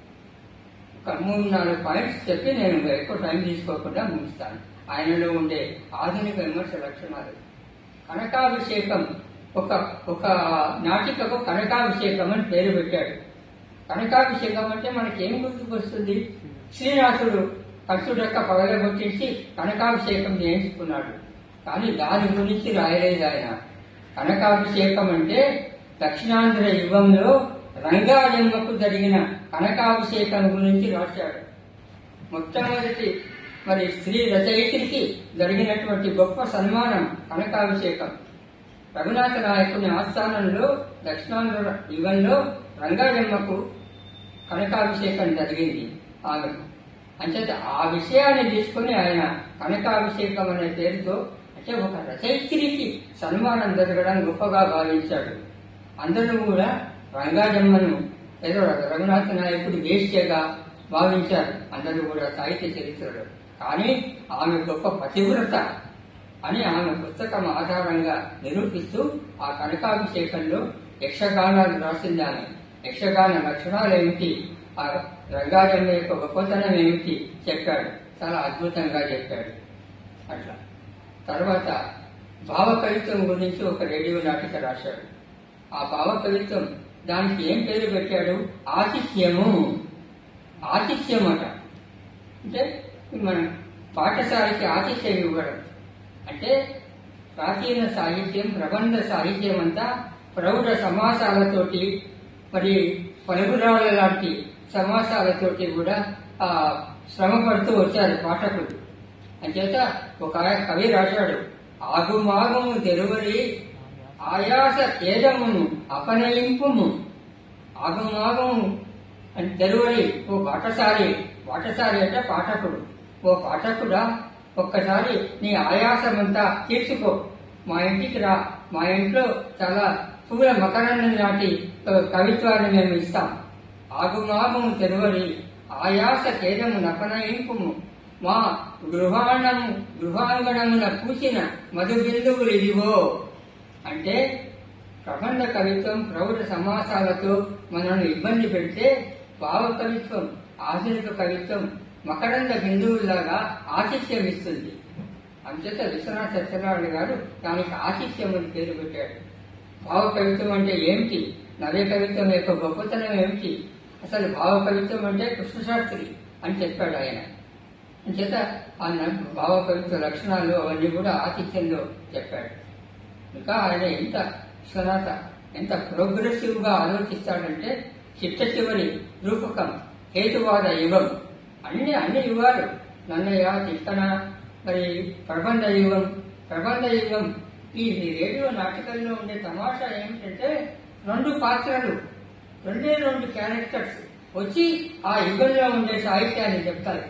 ఒక మూడు నాలుగు పాయింట్స్ చెప్పి నేను ఎక్కువ టైం తీసుకోకుండా ముగిస్తాను ఆయనలో ఉండే ఆధునిక విమర్శ లక్షణాలు కనకాభిషేకం ఒక ఒక నాటికకు కనకాభిషేకం అని పేరు పెట్టాడు కనకాభిషేకం అంటే మనకేం గుర్తుకొస్తుంది శ్రీనాథుడు కంచుడక్క పగలగొట్టించి కనకాభిషేకం చేయించుకున్నాడు కానీ దాని గురించి రాయలేదు ఆయన కనకాభిషేకం అంటే దక్షిణాంధ్ర యుగంలో రంగాజన్మకు జరిగిన కనకాభిషేకం గురించి రాశాడు మొట్టమొదటి మరి స్త్రీ రచయిత్రికి జరిగినటువంటి గొప్ప సన్మానం కనకాభిషేకం రఘునాథ నాయకుని ఆస్థానంలో దక్షిణాంధ్ర యుగంలో రంగాజన్మకు కనకాభిషేకం జరిగింది ఆమెకు అంచేత ఆ విషయాన్ని తీసుకుని ఆయన కనకాభిషేకం అనే పేరుతో అంటే ఒక రచయిత్రికి సన్మానం జరగడం గొప్పగా భావించాడు అందరూ కూడా రంగాజమ్మను ఏదో రఘునాథ నాయకుడి వేశ్యగా భావించారు అందరూ కూడా సాహిత్య చరిత్రలో కానీ ఆమె గొప్ప పతివ్రత అని ఆమె పుస్తకం ఆధారంగా నిరూపిస్తూ ఆ కనకాభిషేకంలో యక్షగానాలు రాసింది ఆమె యక్షగాన లక్షణాలు ఏమిటి ఆ రంగాజమ్మ యొక్క గొప్పతనం ఏమిటి చెప్పాడు చాలా అద్భుతంగా చెప్పాడు అట్లా తర్వాత భావ కవిత్వం గురించి ఒక రేడియో నాటిక రాశాడు ఆ భావ కవిత్వం దానికి ఏం పేరు పెట్టాడు ఆతిథ్యము ఆతిథ్యం అట అంటే మనం పాఠశాలకి ఆతిథ్యం ఇవ్వడం అంటే ప్రాచీన సాహిత్యం ప్రబంధ సాహిత్యం అంతా ప్రౌఢ సమాసాలతోటి మరి పలుగురాళ్ళ లాంటి సమాసాలతోటి కూడా ఆ శ్రమ పడుతూ వచ్చారు పాఠకులు అంచేత ఒక కవి రాశాడు ఆగుమాగము తెరువరి ఆయాస ఖేదమును అపనయింపుము ఆగుమాగము అని తెరువరి ఓ పాఠశాలి పాఠశాలి అంటే పాఠకుడు ఓ పాఠకుడా ఒక్కసారి నీ ఆయాసమంతా తీర్చుకో మా ఇంటికి రా మా ఇంట్లో చాలా పూల మకరాన్ని నాటి ఆ, కవిత్వాన్ని మేము ఇస్తాం ఆగుమాగము తెరువరి ఆయాస ఖేదము నపనయింపుము మా గృహాణము గృహాంగణమున పూసిన మధు బిందువులు ఇదిగో అంటే ప్రబంధ కవిత్వం ప్రౌఢ సమాసాలతో మనల్ని ఇబ్బంది పెడితే భావ కవిత్వం ఆధునిక కవిత్వం మకరంద బిందువులాగా ఆతిథ్యం ఇస్తుంది అంచేత విశ్వనాథ సత్యనారాయణ గారు దానికి ఆతిథ్యం అని పేరు పెట్టాడు భావ కవిత్వం అంటే ఏమిటి నవ్య కవిత్వం యొక్క గొప్పతనం ఏమిటి అసలు భావ కవిత్వం అంటే కృష్ణశాస్త్రి అని చెప్పాడు ఆయన అంచేత ఆ న- భావ కవిత్వ లక్షణాలు అవన్నీ కూడా ఆతిథ్యంలో చెప్పాడు ఇంకా ఆయన ఎంత విశ్వనాథ ఎంత ప్రోగ్రెసివ్ గా ఆలోచిస్తాడంటే చిట్ట చివరి రూపకం హేతువాద యుగం అన్ని అన్ని యుగాలు నన్నయ్య తిక్కన మరి ప్రబంధ యుగం ప్రబంధ యుగం ఈ రేడియో నాటకంలో ఉండే తమాషా ఏమిటంటే రెండు పాత్రలు రెండే రెండు క్యారెక్టర్స్ వచ్చి ఆ యుగంలో ఉండే సాహిత్యాన్ని చెప్తారు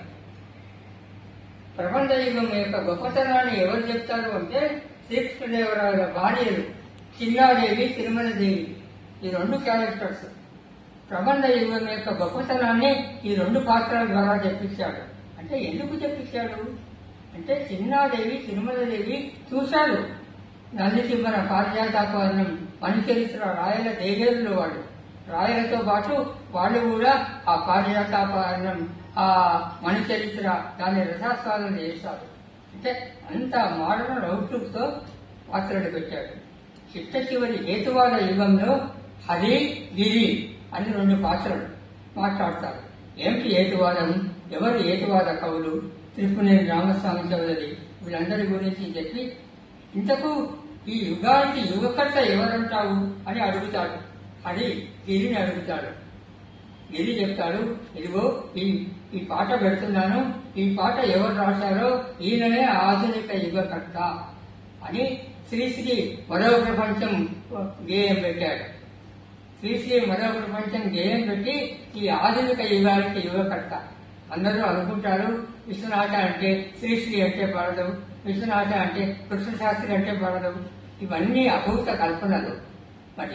ప్రబంధ యుగం యొక్క గొప్పతనాన్ని ఎవరు చెప్తారు అంటే శ్రీకృష్ణదేవరాయల భార్యలు చిన్నాదేవి తిరుమలదేవి ఈ రెండు క్యారెక్టర్స్ ప్రబంధ యుగం యొక్క గొప్పతనాన్ని ఈ రెండు పాత్రల ద్వారా చెప్పించాడు అంటే ఎందుకు చెప్పించాడు అంటే చిన్నాదేవి తిరుమలదేవి చూశారు నందితిమ్మన పారిజాతాపహరణం మనుచరిత్ర రాయల దేవేరులు వాళ్ళు రాయలతో పాటు వాళ్ళు కూడా ఆ పారిజాతాపహరణం ఆ మనుచరిత్ర దాని రసాస్వాదన చేశారు అంటే అంత మోడర్న్ అవుట్లుక్ తో పాత్రలు పెట్టాడు చిట్ట చివరి హేతువాద యుగంలో హరి గిరి అని రెండు పాత్రలు మాట్లాడతారు ఏమిటి హేతువాదం ఎవరు హేతువాద కవులు తిరుపునేని రామస్వామి చౌదరి వీళ్ళందరి గురించి చెప్పి ఇంతకు ఈ యుగానికి యుగకర్త ఎవరంటావు అని అడుగుతాడు హరి గిరిని అడుగుతాడు గిరి చెప్తాడు ఇదిగో ఈ ఈ పాట పెడుతున్నాను ఈ పాట ఎవరు రాశారో ఈయననే ఆధునిక యుగకర్త అని శ్రీశ్రీ మరో ప్రపంచం గేయం పెట్టాడు శ్రీశ్రీ మరో ప్రపంచం గేయం పెట్టి ఈ ఆధునిక యుగానికి యుగకర్త అందరూ అనుకుంటారు విశ్వనాథ అంటే శ్రీశ్రీ అంటే పడదు విశ్వనాథ అంటే కృష్ణశాస్త్రి అంటే పడదు ఇవన్నీ అభూత కల్పనలు మరి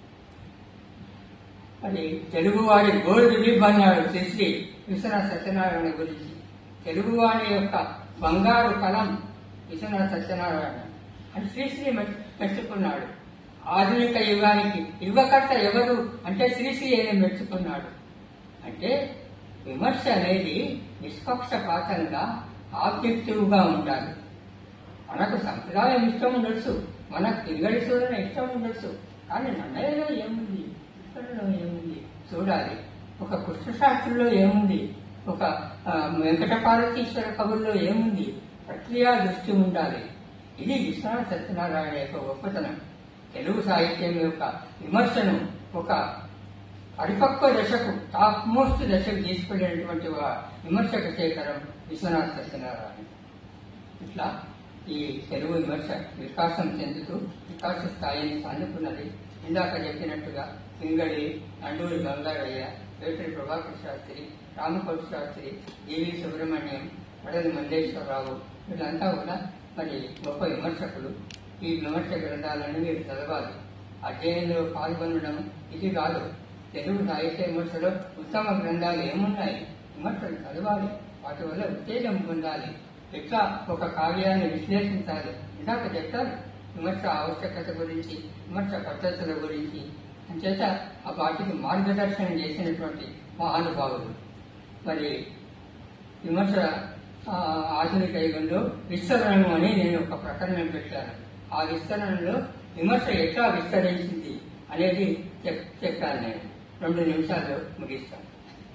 అది తెలుగువాడి గోల్డ్ లిబ్ అన్నాడు శ్రీశ్రీ విశ్వనాథ సత్యనారాయణ గురించి తెలుగువాడి యొక్క బంగారు కలం విశ్వనాథ సత్యనారాయణ అని శ్రీశ్రీ మె- మెచ్చుకున్నాడు ఆధునిక యుగానికి యుగకర్త ఎవరు అంటే శ్రీశ్రీ అని మెచ్చుకున్నాడు అంటే విమర్శ అనేది నిష్పక్షపాతంగా ఆబ్జెక్టివ్ గా ఉండాలి మనకు సంప్రదాయం ఇష్టం ఉండొచ్చు మనకు తిరగడి చూడడం ఇష్టం ఉండొచ్చు కానీ నన్నయ్యలో ఏముంది ఇక్కడలో ఏముంది చూడాలి ఒక కృష్ణశాస్త్రిలో ఏముంది ఒక ఆ, వెంకట పార్వతీశ్వర కవుల్లో ఏముంది ప్రక్రియ దృష్టి ఉండాలి ఇది విశ్వనాథ సత్యనారాయణ యొక్క గొప్పతనం తెలుగు సాహిత్యం యొక్క విమర్శను ఒక పరిపక్వ దశకు టాప్ మోస్ట్ దశకు తీసుకెళ్లినటువంటి ఒక విమర్శక శేఖరం విశ్వనాథ సత్యనారాయణ ఇట్లా ఈ తెలుగు విమర్శ వికాసం చెందుతూ వికాస స్థాయిని అందుకున్నది ఇందాక చెప్పినట్టుగా పింగళి నండూరి గంగారయ్య వేటరి ప్రభాకర్ శాస్త్రి రామకోటి శాస్త్రి జీవి సుబ్రహ్మణ్యం వడలి మల్లేశ్వరరావు వీళ్ళంతా కూడా మరి గొప్ప విమర్శకులు ఈ విమర్శ గ్రంథాలను మీరు చదవాలి అధ్యయనంలో పాల్గొనడం ఇది కాదు తెలుగు సాహిత్య విమర్శలో ఉత్తమ గ్రంథాలు ఏమున్నాయి విమర్శలు చదవాలి వాటి వల్ల ఉత్తేజం పొందాలి ఎట్లా ఒక కావ్యాన్ని విశ్లేషించాలి ఇందాక చెప్తారు విమర్శ ఆవశ్యకత గురించి విమర్శ పద్ధతుల గురించి అంచేత ఆ వాటికి మార్గదర్శనం చేసినటువంటి మహానుభావులు మరి విమర్శ ఆ, ఆధునిక యుగంలో విస్తరణం అని నేను ఒక ప్రకరణం పెట్టాను ఆ విస్తరణలో విమర్శ ఎట్లా విస్తరించింది అనేది చెప్- చెప్పాను నేను రెండు నిమిషాల్లో ముగిస్తాను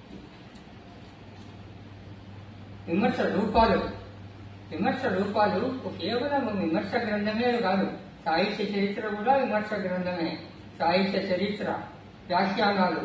విమర్శ రూపాలు విమర్శ రూపాలు కేవలం విమర్శ గ్రంథమే కాదు సాహిత్య చరిత్ర కూడా విమర్శ గ్రంథమే సాహిత్య చరిత్ర వ్యాఖ్యానాలు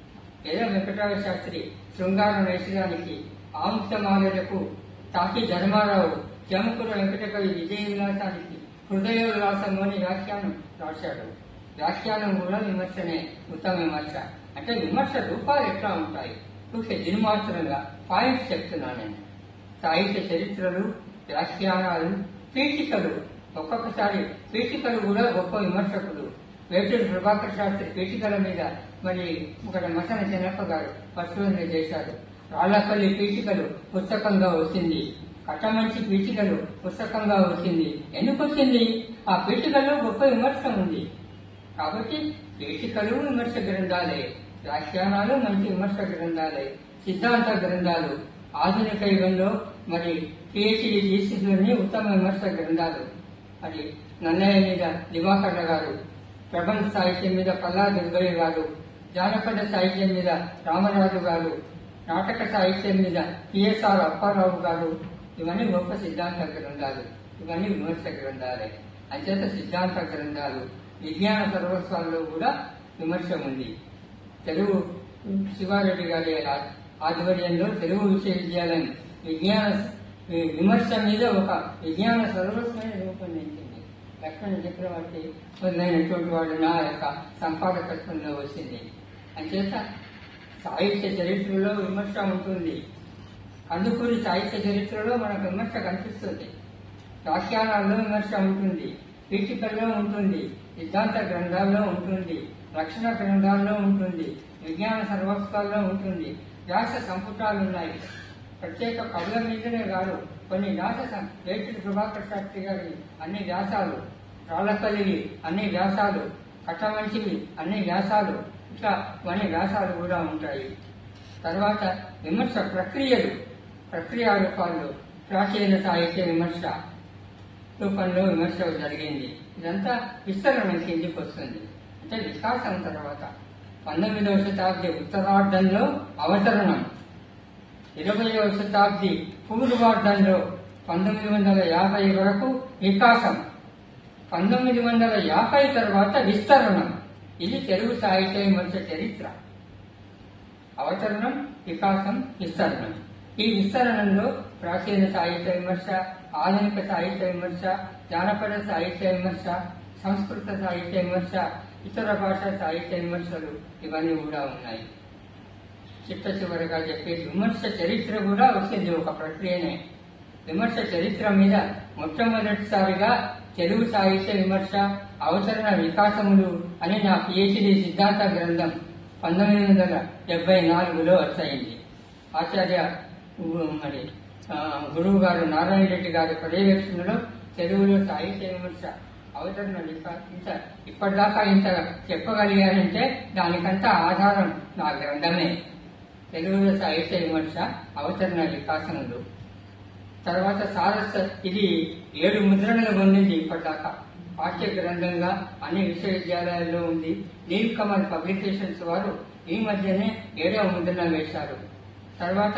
వేద వెంకటరామ శాస్త్రి శృంగార నైషధానికి ఆముక్తమాలకు తాకి ధర్మారావు జమకుల వెంకటకవి విజయ విలాసానికి హృదయ విలాసము అని వ్యాఖ్యానం రాశాడు వ్యాఖ్యానం కూడా విమర్శనే ఉత్తమ విమర్శ అంటే విమర్శ రూపాలు ఎట్లా ఉంటాయి చూసే దినమాత్రంగా పాయింట్స్ చెప్తున్నాను నేను సాహిత్య చరిత్రలు వ్యాఖ్యానాలు పీఠికలు ఒక్కొక్కసారి పీఠికలు కూడా గొప్ప విమర్శకులు వేటూరి ప్రభాకర్ శాస్త్రి పీఠికల మీద మరి ఒక మసన చెన్నప్ప గారు పరిశోధన చేశారు రాళ్లపల్లి పీఠికలు పుస్తకంగా వచ్చింది కట్టమంచి పీఠికలు పుస్తకంగా వచ్చింది ఎందుకు వచ్చింది ఆ పీఠికలో గొప్ప విమర్శ ఉంది కాబట్టి పీఠికలు విమర్శ గ్రంథాలే వ్యాఖ్యానాలు మంచి విమర్శ గ్రంథాలే సిద్ధాంత గ్రంథాలు ఆధునిక యుగంలో మరి పిహెచ్డి థీసిస్లోని ఉత్తమ విమర్శ గ్రంథాలు మరి నన్నయ్య మీద దివాకర్ణ గారు ప్రబంధ సాహిత్యం మీద పల్లా దుర్గయ్య గారు జానపద సాహిత్యం మీద రామరాజు గారు నాటక సాహిత్యం మీద పిఎస్ఆర్ అప్పారావు గారు ఇవన్నీ గొప్ప సిద్ధాంత గ్రంథాలు ఇవన్నీ విమర్శ గ్రంథాలే అంచేత సిద్ధాంత గ్రంథాలు విజ్ఞాన సర్వస్వాల్లో కూడా విమర్శ ఉంది తెలుగు శివారెడ్డి గారి ఆ- ఆధ్వర్యంలో తెలుగు విశ్వవిద్యాలయం విజ్ఞాన వి- విమర్శ మీద ఒక విజ్ఞాన సర్వస్వాన్ని రూపొందించింది లక్ష్మణ చక్రవర్తి మొదలైనటువంటి వాడు నా యొక్క సంపాదకత్వంలో వచ్చింది అంచేత సాహిత్య చరిత్రలో విమర్శ ఉంటుంది కందుకూరి సాహిత్య చరిత్రలో మనకు విమర్శ కనిపిస్తుంది వ్యాఖ్యానాల్లో విమర్శ ఉంటుంది పీఠికల్లో ఉంటుంది సిద్ధాంత గ్రంథాల్లో ఉంటుంది రక్షణ గ్రంథాల్లో ఉంటుంది విజ్ఞాన సర్వస్వాల్లో ఉంటుంది వ్యాస సంపుటాలు ఉన్నాయి ప్రత్యేక కవుల మీదనే కాదు కొన్ని వ్యాస సం- వేటుడి ప్రభాకర్ శాస్త్రి గారి అన్ని వ్యాసాలు రాళ్ళకల్లివి అన్ని వ్యాసాలు కట్టమంచివి అన్ని వ్యాసాలు ఇట్లా అన్ని వ్యాసాలు కూడా ఉంటాయి తర్వాత విమర్శ ప్రక్రియలు ప్రక్రియ రూపాల్లో ప్రాచీన సాహిత్య విమర్శ రూపంలో విమర్శ జరిగింది ఇదంతా విస్తరణ కిందికి వస్తుంది అంటే వికాసం తర్వాత పంతొమ్మిదవ శతాబ్ది ఉత్తరార్ధంలో అవతరణం ఇరవయవ శతాబ్ది పూర్వార్ధంలో పంతొమ్మిది వందల యాభై వరకు వికాసం పంతొమ్మిది వందల యాభై తర్వాత విస్తరణం ఇది తెలుగు సాహిత్య విమర్శ చరిత్ర అవతరణం వికాసం విస్తరణం ఈ విస్తరణంలో ప్రాచీన సాహిత్య విమర్శ ఆధునిక సాహిత్య విమర్శ జానపద సాహిత్య విమర్శ సంస్కృత సాహిత్య విమర్శ ఇతర భాషా సాహిత్య విమర్శలు ఇవన్నీ కూడా ఉన్నాయి చిట్ట చివరిగా చెప్పే విమర్శ చరిత్ర కూడా వచ్చింది ఒక ప్రక్రియనే విమర్శ చరిత్ర మీద మొట్టమొదటిసారిగా తెలుగు సాహిత్య విమర్శ అవతరణ వికాసములు అని నా పిహెచ్డి సిద్ధాంత గ్రంథం పంతొమ్మిది వందల డెబ్బై నాలుగులో వచ్చాయింది ఆచార్య గు- మరి ఆ, గురువు గారు నారాయణ రెడ్డి గారి పర్యవేక్షణలో తెలుగులో సాహిత్య విమర్శ అవతరణ వికా- ఇంత ఇప్పటిదాకా ఇంత చెప్పగలిగారంటే దానికంతా ఆధారం నా గ్రంథమే తెలుగులో సాహిత్య విమర్శ అవతరణ వికాసములు తర్వాత సారస్వ ఇది ఏడు ముద్రణలు పొందింది ఇప్పటిదాకా పాఠ్య గ్రంథంగా అన్ని విశ్వవిద్యాలయాల్లో ఉంది నీల్ కమల్ పబ్లికేషన్స్ వారు ఈ మధ్యనే ఏడవ ముద్రణ వేశారు తర్వాత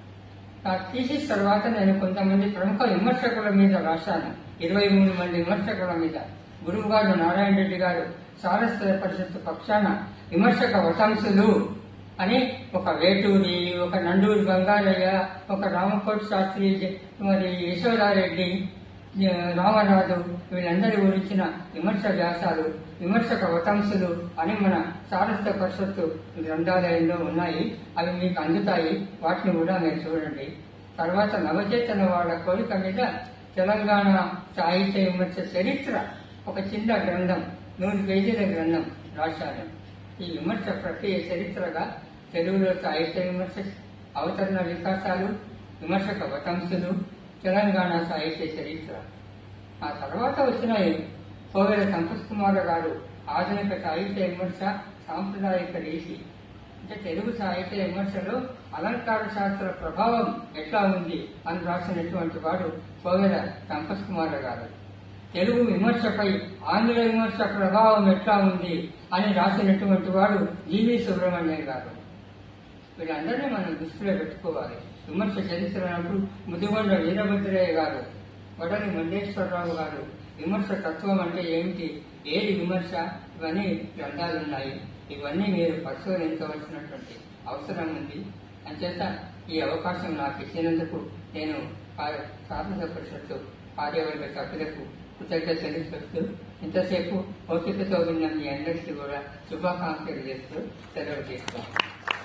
నా థీసిస్ తర్వాత నేను కొంతమంది ప్రముఖ విమర్శకుల మీద రాశాను ఇరవై మూడు మంది విమర్శకుల మీద గురువు గారు నారాయణ రెడ్డి గారు సారస్వత పరిషత్తు పక్షాన విమర్శక వటాంశులు అని ఒక వేటూరి ఒక నండూరి బంగారయ్య ఒక రామకోటి శాస్త్రి మరి యశోదారెడ్డి ఆ, రామరాజు వీళ్ళందరి గురించిన విమర్శ వ్యాసాలు విమర్శక వతంసులు అని మన సారస్వత పరిషత్తు గ్రంథాలయంలో ఉన్నాయి అవి మీకు అందుతాయి వాటిని కూడా మీరు చూడండి తర్వాత నవచేతన వాళ్ళ కోరిక మీద తెలంగాణ సాహిత్య విమర్శ చరిత్ర ఒక చిన్న గ్రంథం నూరు పేజీల గ్రంథం రాశాను ఈ విమర్శ ప్రక్రియ చరిత్రగా తెలుగులో సాహిత్య విమర్శ అవతరణ వికాసాలు విమర్శక వతంసులు తెలంగాణ సాహిత్య చరిత్ర ఆ తర్వాత వచ్చిన కోవెల సంపత్ కుమార్ గారు ఆధునిక సాహిత్య విమర్శ సాంప్రదాయిక రీతి అంటే తెలుగు సాహిత్య విమర్శలో అలంకార శాస్త్ర ప్రభావం ఎట్లా ఉంది అని రాసినటువంటి వాడు కోవెల సంపత్ కుమార్ గారు తెలుగు విమర్శపై ఆంగ్ల విమర్శ ప్రభావం ఎట్లా ఉంది అని రాసినటువంటి వాడు జీవి సుబ్రహ్మణ్యం గారు వీళ్ళందరినీ మనం దృష్టిలో పెట్టుకోవాలి విమర్శ చరిత్ర అన్నప్పుడు ముదిగొండ వీరభద్రయ్య గారు వడలి మండేశ్వరరావు గారు విమర్శ తత్వం అంటే ఏమిటి ఏది విమర్శ ఇవన్నీ గ్రంథాలున్నాయి ఇవన్నీ మీరు పరిశోధించవలసినటువంటి అవసరం ఉంది అంచేత ఈ అవకాశం నాకు ఇచ్చినందుకు నేను పా- సాధన పరిషత్తు కార్యవర్గ సభ్యులకు కృతజ్ఞతలు చెప్తూ ఇంతసేపు ఓపికతో విన్న మీ అందరికీ కూడా శుభాకాంక్షలు చేస్తూ సెలవు చేస్తాను